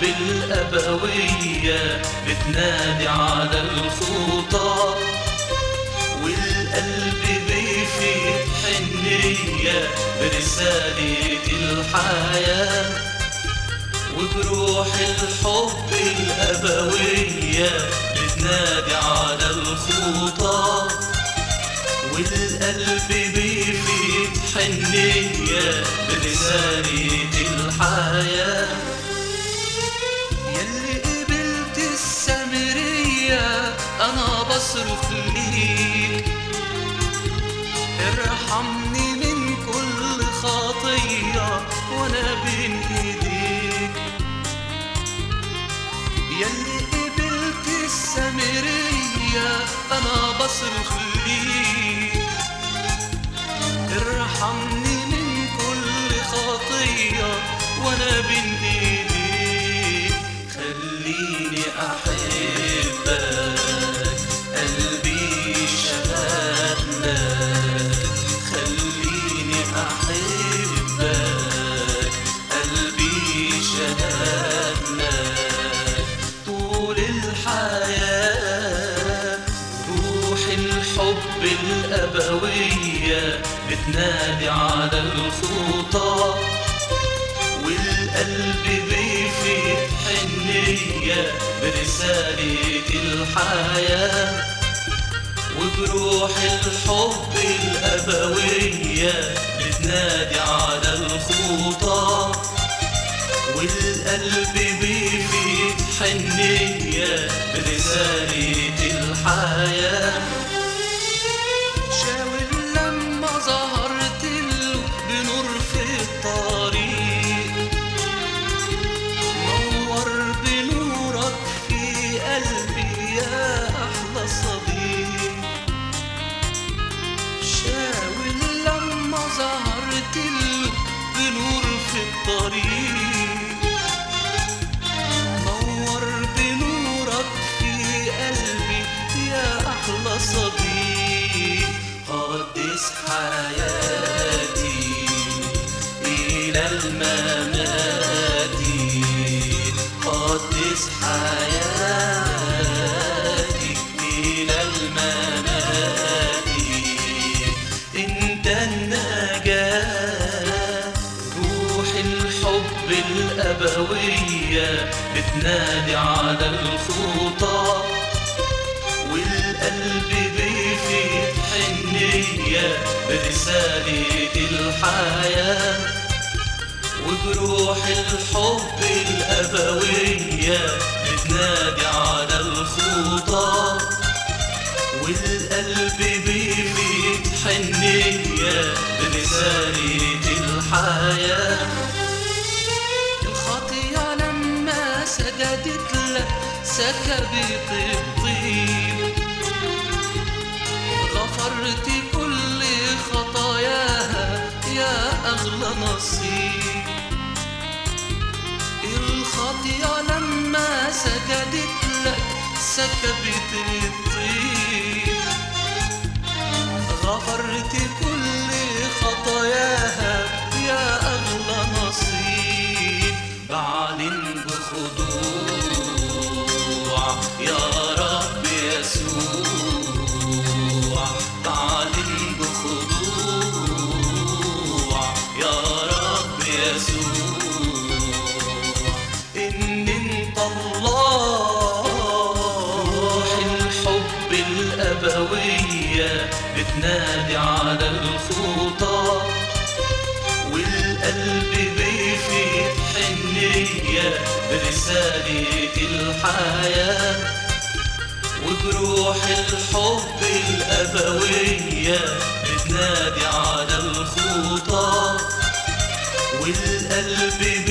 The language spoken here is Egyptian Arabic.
الأبوية بتنادي على الخطى والقلب بيفيد حنية برسالة الحياة وبروح الحب الأبوية بتنادي على الخطى والقلب بيفيد حنية برسالة الحياة يلي قبلت السامرية أنا بصرخ ليك ارحمني من كل خطية وأنا بين إيديك يلي قبلت السامرية أنا بصرخ ليك ارحمني من كل خطية وأنا بين إيديك خليني أحبك قلبي شغال لك خليني أحبك قلبي شغال لك طول الحياة روح الحب الأبوية بتنادي على الخطى والقلب بيفيد حنية برسالة الحياة وبروح الحب الأبوية بتنادي على الخطى والقلب بيفيد حنية برسالة الحياة شاور لما ظهرت له بنور في الطريق نور بنورك في قلبي يا أحلى صديق شاور لما ظهرت له بنور في الطريق نور بنورك في قلبي يا أحلى صديق قدس حياتي إلى الممات قدس حياتي إلى الممات انت النجاة روح الحب الأبوية بتنادي على الخطى والقلب بيفيد حنية برسالة الحياة وبروح الحب الأبوية بتنادي على الخطى والقلب بيفيد حنية برسالة الحياة الخطية لما سجدت لك سكبت الطيب غفرت كل خطاياها يا أغلى نصيب الخطية لما سجدت لك سكبت الطيب غفرت كل خطاياها يا أغلى نصيب بعلن بخضوع يا رب يسوع بعلن بخضوع يا رب يسوع إن انت الله روح الحب الأبوية بتنادي على الخطى والقلب بيفيد حنية برسالة الحياة وبروح الحب الأبوية بتنادي على الخطى والقلب